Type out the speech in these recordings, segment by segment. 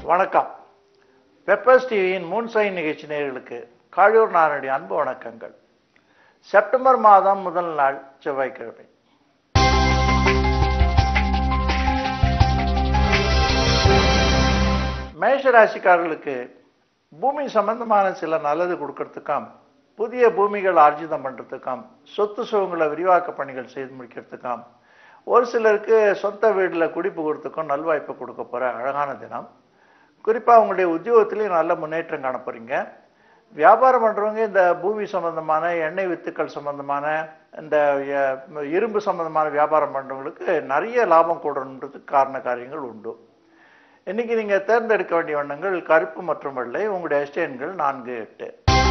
வணக்கம் பெப்பர்ஸ் டிவியின் மூன்சைன் நிகழ்ச்சி நேயர்களுக்கு காழூர் நாரனுடைய அன்பு வணக்கங்கள் செப்டம்பர் மாதம் முதல் நாள் செவ்வாய்க்கிழமை மேஷ ராசிக்காரர்களுக்கு பூமி சம்பந்தமான சில நல்லது கொடுக்கறதுக்காம் புதிய பூமிகள் ஆர்ஜிதம் பண்றதுக்காம் சொத்து சுகங்களை விரிவாக்க பணிகள் செய்து முடிக்கிறதுக்காம் ஒரு சிலருக்கு சொந்த வீட்டில் குடிபுகிறதுக்கும் நல்வாய்ப்பு கொடுக்க போற அழகான தினம் குறிப்பாக உங்களுடைய உத்தியோகத்திலையும் நல்ல முன்னேற்றம் காண போறீங்க வியாபாரம் பண்றவங்க இந்த பூமி சம்பந்தமான எண்ணெய் வித்துக்கள் சம்பந்தமான இந்த அஹ், இரும்பு சம்பந்தமான வியாபாரம் பண்றவங்களுக்கு நிறைய லாபம் கூடணுன்றதுக்கு காரண காரியங்கள் உண்டு இன்னைக்கு நீங்க தேர்ந்தெடுக்க வேண்டிய வண்ணங்கள் கருப்பு மற்றும் வெள்ளை உங்களுடைய எஸ்டேன்கள் நான்கு எட்டு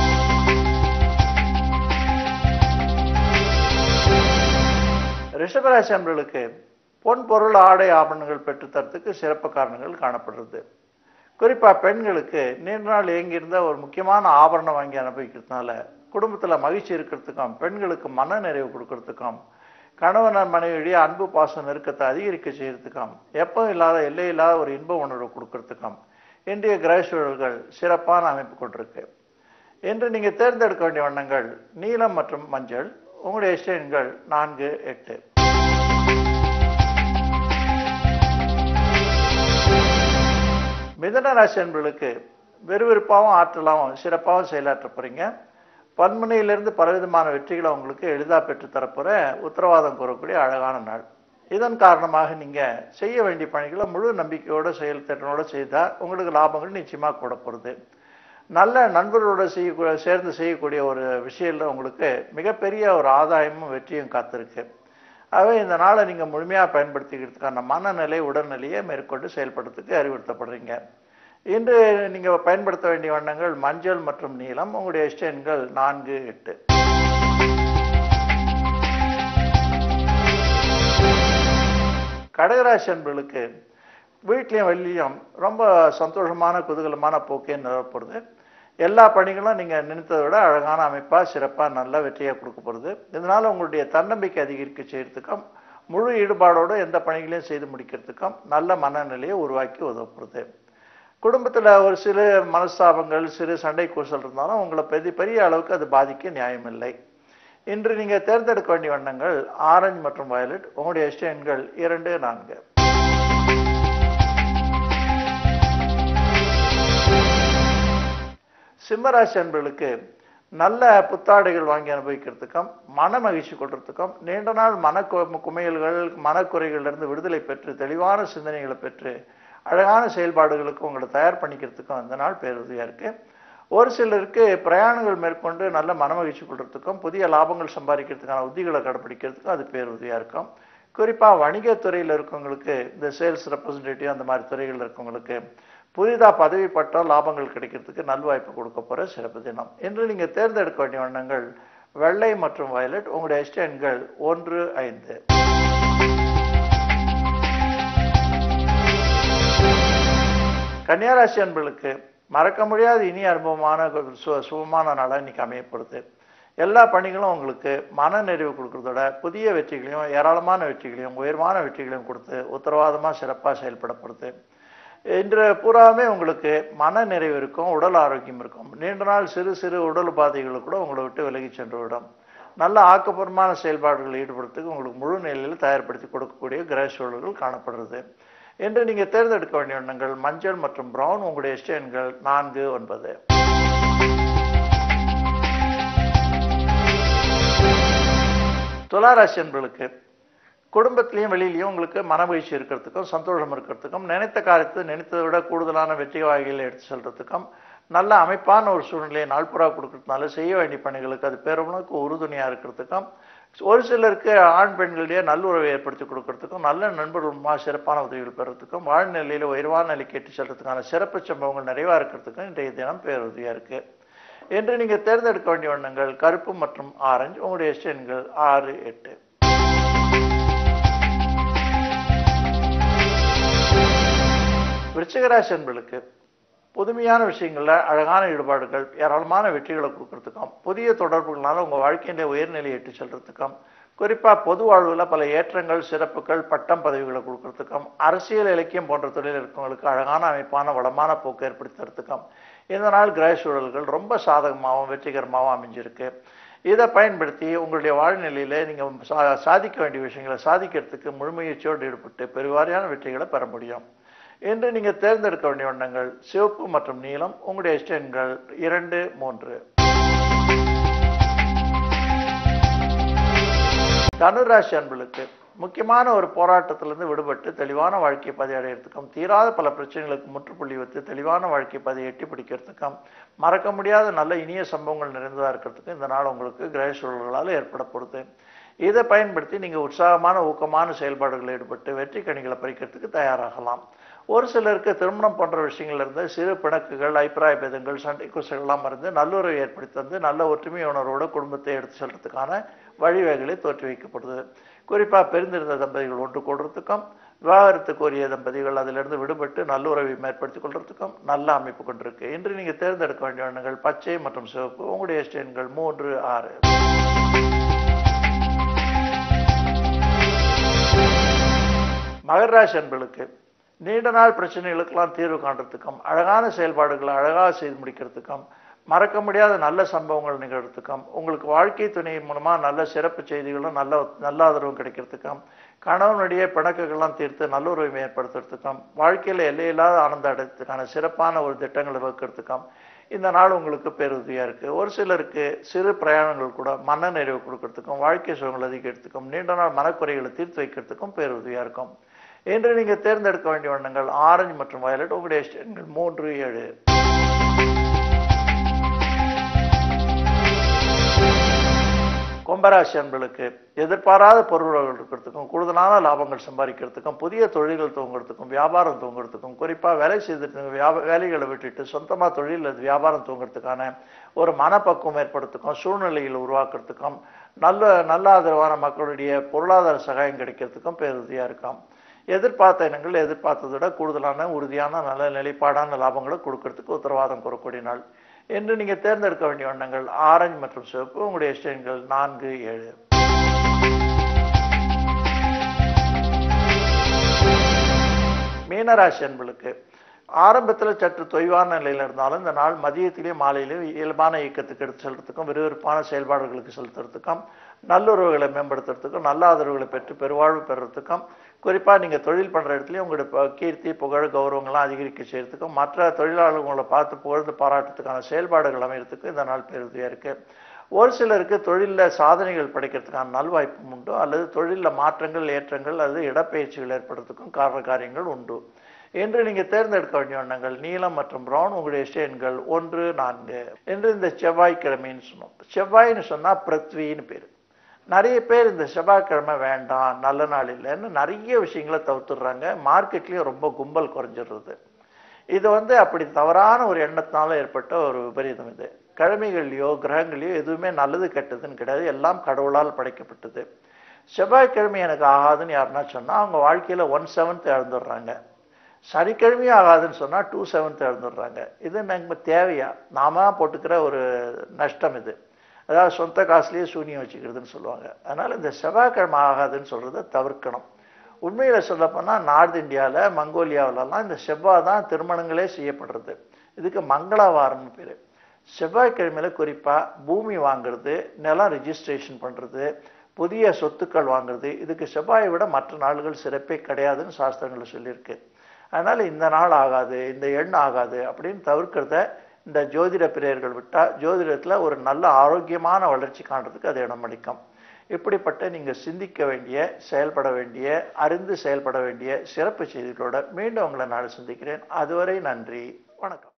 ரிஷபராசி அன்பர்களுக்கு பொன் பொருள் ஆடை ஆபரணங்கள் பெற்றுத்தரத்துக்கு சிறப்பு காரணங்கள் காணப்படுறது குறிப்பா பெண்களுக்கு நீண்ட நாள் இயங்கியிருந்த ஒரு முக்கியமான ஆபரணம் வாங்கி அனுபவிக்கிறதுனால குடும்பத்துல மகிழ்ச்சி இருக்கிறதுக்கும் பெண்களுக்கு மன நிறைவு கொடுக்கறதுக்கும் கணவன் மனைவியுடைய அன்பு பாசம் நெருக்கத்தை அதிகரிக்க செய்யறதுக்கும் எப்பவும் இல்லாத எல்லை இல்லாத ஒரு இன்ப உணர்வு கொடுக்கறதுக்கும் இன்றைய கிரக சூழல்கள் சிறப்பான அமைப்பு கொண்டிருக்கு இன்று நீங்க தேர்ந்தெடுக்க வேண்டிய வண்ணங்கள் நீலம் மற்றும் மஞ்சள் உங்களுடைய எஸ்டேன்கள் நான்கு எட்டு மிதன ராசி என்பர்களுக்கு விறுவிறுப்பாகவும் ஆற்றலாகவும் சிறப்பாகவும் செயலாற்ற போறீங்க பன்முனையிலிருந்து பலவிதமான வெற்றிகளை உங்களுக்கு எளிதாக பெற்று தரப்போற உத்தரவாதம் கூறக்கூடிய அழகான நாள் இதன் காரணமாக நீங்க செய்ய வேண்டிய பணிகளை முழு நம்பிக்கையோட செயல்திறனோட செய்தா உங்களுக்கு லாபங்கள் நிச்சயமா கூட போறது நல்ல நண்பர்களோட செய்ய சேர்ந்து செய்யக்கூடிய ஒரு விஷயத்துல உங்களுக்கு மிகப்பெரிய ஒரு ஆதாயமும் வெற்றியும் காத்திருக்கு ஆகவே இந்த நாளை நீங்க முழுமையா பயன்படுத்திக்கிறதுக்கான மனநிலை உடல்நிலையை மேற்கொண்டு செயல்படுறதுக்கு அறிவுறுத்தப்படுறீங்க இன்று நீங்க பயன்படுத்த வேண்டிய வண்ணங்கள் மஞ்சள் மற்றும் நீலம் உங்களுடைய எஸ்டேன்கள் நான்கு எட்டு கடகராசி அன்பர்களுக்கு வீட்லையும் வெளியும் ரொம்ப சந்தோஷமான குதூகலமான போக்கே நிலவப்படுது எல்லா பணிகளும் நீங்க நினைத்ததை விட அழகான அமைப்பா சிறப்பா நல்ல வெற்றியை கொடுக்க போறது இதனால உங்களுடைய தன்னம்பிக்கை அதிகரிக்க செய்யறதுக்கும் முழு ஈடுபாடோடு எந்த பணிகளையும் செய்து முடிக்கிறதுக்கும் நல்ல மனநிலையை உருவாக்கி உதவப்படுது குடும்பத்துல ஒரு சிறு மனஸ்தாபங்கள் சிறு சண்டை கூசல் இருந்தாலும் உங்களை பெரிய பெரிய அளவுக்கு அது பாதிக்க நியாயமில்லை இன்று நீங்க தேர்ந்தெடுக்க வேண்டிய வண்ணங்கள் ஆரஞ்சு மற்றும் வயலட் உங்களுடைய எஸ்டேன்கள் இரண்டு நான்கு சிம்மராசி அன்பர்களுக்கு நல்ல புத்தாடைகள் வாங்கி அனுபவிக்கிறதுக்கும் மன மகிழ்ச்சி கொள்றதுக்கும் நீண்ட நாள் மன கு- குமையல்கள் மனக்குறைகளிலிருந்து விடுதலை பெற்று தெளிவான சிந்தனைகளை பெற்று அழகான செயல்பாடுகளுக்கு உங்களை தயார் பண்ணிக்கிறதுக்கும் அந்த நாள் பேருதவியா இருக்கு ஒரு சிலருக்கு பிரயாணங்கள் மேற்கொண்டு நல்ல மனமகிழ்ச்சி கொள்றதுக்கும் புதிய லாபங்கள் சம்பாதிக்கிறதுக்கான உத்திகளை கடைபிடிக்கிறதுக்கும் அது பேருதவியா இருக்கும் குறிப்பா வணிகத்துறையில் இருக்கவங்களுக்கு இந்த சேல்ஸ் ரெப்ரசன்டேட்டிவ் அந்த மாதிரி துறைகள் இருக்கவங்களுக்கு புதிதா பதவி பட்டம் லாபங்கள் கிடைக்கிறதுக்கு நல்வாய்ப்பு கொடுக்க போற சிறப்பு தினம் இன்று நீங்க தேர்ந்தெடுக்க வேண்டிய வண்ணங்கள் வெள்ளை மற்றும் வயலட் உங்களுடைய எஸ்டேன்கள் ஒன்று ஐந்து கன்னியாராசி அன்பர்களுக்கு மறக்க முடியாத இனிய அனுபவமான ஒரு சு சுகமான நாளாக இன்னைக்கு அமையப்படுது எல்லா பணிகளும் உங்களுக்கு மன நிறைவு கொடுக்கறதோட புதிய வெற்றிகளையும் ஏராளமான வெற்றிகளையும் உயர்வான வெற்றிகளையும் கொடுத்து உத்தரவாதமா சிறப்பா செயல்படப்படுது இன்று பூராமே உங்களுக்கு மன நிறைவு இருக்கும் உடல் ஆரோக்கியம் இருக்கும் நீண்ட நாள் சிறு சிறு உடல் உபாதைகள் கூட உங்களை விட்டு விலகி சென்று விடும் நல்ல ஆக்கப்பூர்வமான செயல்பாடுகளில் ஈடுபடுறதுக்கு உங்களுக்கு முழு நிலையில் தயார்படுத்தி கொடுக்கக்கூடிய கிரக சூழல்கள் காணப்படுறது இன்று நீங்க தேர்ந்தெடுக்க வேண்டிய எண்ணங்கள் மஞ்சள் மற்றும் பிரவுன் உங்களுடைய எஸ்டேன்கள் நான்கு ஒன்பது துளாராசி என்பர்களுக்கு குடும்பத்திலையும் வெளியிலையும் உங்களுக்கு மனமகிழ்ச்சி இருக்கிறதுக்கும் சந்தோஷம் இருக்கிறதுக்கும் நினைத்த காரியத்தை நினைத்ததை விட கூடுதலான வெற்றி வாய்களை எடுத்து செல்றதுக்கும் நல்ல அமைப்பான ஒரு சூழ்நிலையை நாள்புறா கொடுக்கறதுனால செய்ய வேண்டிய பணிகளுக்கு அது பெருமளவுக்கு உறுதுணையா இருக்கிறதுக்கும் ஒரு சிலருக்கு ஆண் பெண்களிடையே நல்லுறவை ஏற்படுத்தி கொடுக்கறதுக்கும் நல்ல நண்பர்களுமா சிறப்பான உதவிகள் பெறறதுக்கும் வாழ்நிலையில உயர்வான நிலைக்கு ஏற்றி செல்றதுக்கான சிறப்பு சம்பவங்கள் நிறைவா இருக்கிறதுக்கும் இன்றைய தினம் பேருதவியா இருக்கு என்று நீங்க தேர்ந்தெடுக்க வேண்டிய வண்ணங்கள் கருப்பு மற்றும் ஆரஞ்சு உங்களுடைய எஸ்டேன்கள் ஆறு எட்டு விருச்சிகராசி அன்பர்களுக்கு புதுமையான விஷயங்கள்ல அழகான ஈடுபாடுகள் ஏராளமான வெற்றிகளை கொடுக்கறதுக்கும் புதிய தொடர்புகளால உங்க வாழ்க்கையில உயர்நிலையை எட்டு செல்றதுக்கும் குறிப்பாக பொது வாழ்வில் பல ஏற்றங்கள் சிறப்புகள் பட்டம் பதவிகளை கொடுக்கறதுக்கும் அரசியல் இலக்கியம் போன்ற தொழில் இருக்கவங்களுக்கு அழகான அமைப்பான வளமான போக்கு ஏற்படுத்துறதுக்கும் இந்த நாள் கிரக சூழல்கள் ரொம்ப சாதகமாகவும் வெற்றிகரமாகவும் அமைஞ்சிருக்கு இதை பயன்படுத்தி உங்களுடைய வாழ்நிலையில் நீங்கள் சா சாதிக்க வேண்டிய விஷயங்களை சாதிக்கிறதுக்கு முழுமுயற்சியோடு ஈடுபட்டு பெருவாரியான வெற்றிகளை பெற முடியும் இன்று நீங்கள் தேர்ந்தெடுக்க வேண்டிய வண்ணங்கள் சிவப்பு மற்றும் நீலம் உங்களுடைய இஷ்டங்கள் இரண்டு மூன்று தனுராசி அன்புகளுக்கு முக்கியமான ஒரு போராட்டத்திலிருந்து விடுபட்டு தெளிவான வாழ்க்கை பதிவு அடையிறதுக்கும் தீராத பல பிரச்சனைகளுக்கு முற்றுப்புள்ளி வைத்து தெளிவான வாழ்க்கை பதிவை எட்டி பிடிக்கிறதுக்கும் மறக்க முடியாத நல்ல இனிய சம்பவங்கள் நிறைந்ததாக இருக்கிறதுக்கும் இந்த நாள் உங்களுக்கு கிரக சூழல்களால் ஏற்படப்படுது இதை பயன்படுத்தி நீங்கள் உற்சாகமான ஊக்கமான செயல்பாடுகளில் ஈடுபட்டு வெற்றி கணிகளை பறிக்கிறதுக்கு தயாராகலாம் ஒரு சிலருக்கு திருமணம் போன்ற விஷயங்கள்ல இருந்து சிறு பிணக்குகள் அபிப்பிராய பேதங்கள் சண்டை குசைகள்லாம் மறந்து நல்லுறவை ஏற்படுத்தி தந்து நல்ல ஒற்றுமை உணர்வோட குடும்பத்தை எடுத்து செல்றதுக்கான வழிவகைகளை தோற்றி வைக்கப்படுது குறிப்பாக பெருந்திருந்த தம்பதிகள் ஒன்று கூடுறதுக்கும் விவாகரத்து கோரிய தம்பதிகள் அதிலிருந்து விடுபட்டு நல்லுறவை மேற்படுத்திக் கொள்றதுக்கும் நல்ல அமைப்பு கொண்டிருக்கு இன்று நீங்கள் தேர்ந்தெடுக்க வேண்டிய எண்ணங்கள் பச்சை மற்றும் சிவப்பு உங்களுடைய எஸ்டேன்கள் மூன்று ஆறு மகராசி அன்பர்களுக்கு நீண்ட நாள் பிரச்சனைகளுக்கெல்லாம் தீர்வு காண்றதுக்கும் அழகான செயல்பாடுகளை அழகாக செய்து முடிக்கிறதுக்கும் மறக்க முடியாத நல்ல சம்பவங்கள் நிகழ்றதுக்கும் உங்களுக்கு வாழ்க்கை துணையின் மூலமாக நல்ல சிறப்பு செய்திகளும் நல்ல நல்ல ஆதரவும் கிடைக்கிறதுக்கும் கணவனுடைய பிணக்குகள்லாம் தீர்த்து நல்லுறவை ஏற்படுத்துறதுக்கும் வாழ்க்கையில் எல்லையில்லாத ஆனந்தம் அடைறதுக்கான சிறப்பான ஒரு திட்டங்களை வகுக்கிறதுக்கும் இந்த நாள் உங்களுக்கு பேருதவியாக இருக்குது ஒரு சிலருக்கு சிறு பிரயாணங்கள் கூட மன நிறைவு கொடுக்கறதுக்கும் வாழ்க்கை சுகங்கள் அதிகரிக்கிறதுக்கும் நீண்ட நாள் மனக்குறைகளை தீர்த்து வைக்கிறதுக்கும் பேருதவியாக இருக்கும் இன்று நீங்கள் தேர்ந்தெடுக்க வேண்டிய வண்ணங்கள் ஆரஞ்சு மற்றும் வயலட் உங்களுடைய எண்கள் மூன்று ஏழு கும்பராசி அன்பர்களுக்கு எதிர்பாராத பொருள்கள் இருக்கிறதுக்கும் கூடுதலான லாபங்கள் சம்பாதிக்கிறதுக்கும் புதிய தொழில்கள் துவங்குறதுக்கும் வியாபாரம் துவங்குறதுக்கும் குறிப்பாக வேலை செய்துட்டு வியாப வேலைகளை விட்டுட்டு சொந்தமாக தொழில் அல்லது வியாபாரம் துவங்குறதுக்கான ஒரு மனப்பக்குவம் ஏற்படுறதுக்கும் சூழ்நிலைகளை உருவாக்குறதுக்கும் நல்ல நல்ல ஆதரவான மக்களுடைய பொருளாதார சகாயம் கிடைக்கிறதுக்கும் பேருதியாக இருக்கும் எதிர்பார்த்த இனங்கள் எதிர்பார்த்ததை விட கூடுதலான உறுதியான நல்ல நிலைப்பாடான லாபங்களை கொடுக்கறதுக்கு உத்தரவாதம் கூறக்கூடிய நாள் என்று நீங்கள் தேர்ந்தெடுக்க வேண்டிய வண்ணங்கள் ஆரஞ்சு மற்றும் சிவப்பு உங்களுடைய எஸ்டேன்கள் நான்கு ஏழு மீனராசி அன்பர்களுக்கு ஆரம்பத்தில் சற்று தொய்வான நிலையில் இருந்தாலும் இந்த நாள் மதியத்திலே மாலையிலே இயல்பான இயக்கத்துக்கு எடுத்து செல்றதுக்கும் விறுவிறுப்பான செயல்பாடுகளுக்கு செலுத்துறதுக்கும் நல்லுறவுகளை மேம்படுத்துறதுக்கும் நல்ல ஆதரவுகளை பெற்று பெருவாழ்வு பெறுறதுக்கும் குறிப்பாக நீங்கள் தொழில் பண்ணுற இடத்துலையும் உங்களுடைய கீர்த்தி புகழ் கௌரவங்கள்லாம் அதிகரிக்க செய்யறதுக்கும் மற்ற தொழிலாளர்கள் உங்களை பார்த்து புகழ்ந்து பாராட்டுறதுக்கான செயல்பாடுகள் அமைகிறதுக்கு இந்த நாள் பெருதியாக இருக்குது ஒரு சிலருக்கு தொழிலில் சாதனைகள் படைக்கிறதுக்கான நல்வாய்ப்பும் உண்டு அல்லது தொழிலில் மாற்றங்கள் ஏற்றங்கள் அல்லது இடப்பெயர்ச்சிகள் ஏற்படுறதுக்கும் காரண காரியங்கள் உண்டு என்று நீங்கள் தேர்ந்தெடுக்க வேண்டிய வண்ணங்கள் நீலம் மற்றும் பிரவுன் உங்களுடைய எண்கள் ஒன்று நான்கு என்று இந்த செவ்வாய்க்கிழமைன்னு சொன்னோம் செவ்வாய்ன்னு சொன்னால் பிருத்வின்னு பேர் நிறைய பேர் இந்த செவ்வாய்க்கிழமை வேண்டாம் நல்ல நாள் இல்லைன்னு நிறைய விஷயங்களை தவிர்த்துடுறாங்க மார்க்கெட்லேயும் ரொம்ப கும்பல் குறைஞ்சிடுறது இது வந்து அப்படி தவறான ஒரு எண்ணத்தினால ஏற்பட்ட ஒரு விபரீதம் இது கிழமைகள்லையோ கிரகங்களையோ எதுவுமே நல்லது கெட்டதுன்னு கிடையாது எல்லாம் கடவுளால் படைக்கப்பட்டது செவ்வாய்க்கிழமை எனக்கு ஆகாதுன்னு யாருன்னா சொன்னால் அவங்க வாழ்க்கையில் ஒன் செவன்த் இழந்துடுறாங்க சனிக்கிழமையும் ஆகாதுன்னு சொன்னால் டூ செவன்த் இழந்துடுறாங்க இது நம்ம தேவையா நாம போட்டுக்கிற ஒரு நஷ்டம் இது அதாவது சொந்த காசுலேயே சூனியம் வச்சுக்கிறதுன்னு சொல்லுவாங்க அதனால் இந்த செவ்வாய்க்கிழமை ஆகாதுன்னு சொல்கிறத தவிர்க்கணும் உண்மையில் சொல்லப்போனால் நார்த் இந்தியாவில் மங்கோலியாவிலலாம் இந்த செவ்வாய் தான் திருமணங்களே செய்யப்படுறது இதுக்கு மங்களவாரம்னு பேர் செவ்வாய்க்கிழமையில குறிப்பாக பூமி வாங்குறது நிலம் ரிஜிஸ்ட்ரேஷன் பண்ணுறது புதிய சொத்துக்கள் வாங்குறது இதுக்கு செவ்வாயை விட மற்ற நாள்கள் சிறப்பே கிடையாதுன்னு சாஸ்திரங்களில் சொல்லியிருக்கு அதனால் இந்த நாள் ஆகாது இந்த எண் ஆகாது அப்படின்னு தவிர்க்கிறத இந்த ஜோதிட பிரியர்கள் விட்டால் ஜோதிடத்தில் ஒரு நல்ல ஆரோக்கியமான வளர்ச்சி காண்றதுக்கு அது இடம் அளிக்கும் இப்படிப்பட்ட நீங்கள் சிந்திக்க வேண்டிய செயல்பட வேண்டிய அறிந்து செயல்பட வேண்டிய சிறப்பு செய்திகளோட மீண்டும் உங்களை நான் சந்திக்கிறேன் அதுவரை நன்றி வணக்கம்